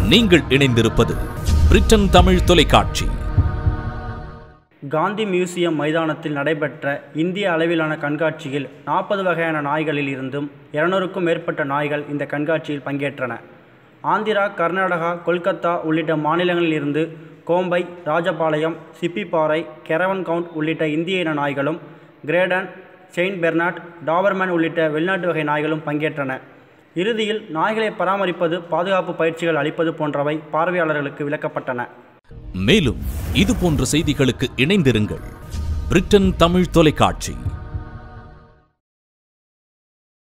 நீங்கள் இணைந்திருப்பது பிரிட்டன் தமிழ் தொலைக்காட்சி காந்தி மியூசியம் மைதானத்தில் நடைபெற்ற இந்திய அளவிலான கண்காட்சியில் நாற்பது வகையான நாய்களில் இருந்தும் இருநூறுக்கும் மேற்பட்ட நாய்கள் இந்த கண்காட்சியில் பங்கேற்றன ஆந்திரா கர்நாடகா கொல்கத்தா உள்ளிட்ட மாநிலங்களில் இருந்து கோம்பை ராஜபாளையம் சிப்பிப்பாறை கெரவன் கவுண்ட் உள்ளிட்ட இந்திய இன நாய்களும் கிரேடன் செயின்ட் பெர்னாட் டாபர்மேன் உள்ளிட்ட வெளிநாட்டு வகை நாய்களும் பங்கேற்றன இறுதியில் நாய்களை பராமரிப்பது பாதுகாப்பு பயிற்சிகள் அளிப்பது போன்றவை பார்வையாளர்களுக்கு விளக்கப்பட்டன மேலும் இது போன்ற செய்திகளுக்கு இணைந்திருங்கள் பிரிட்டன் தமிழ் தொலைக்காட்சி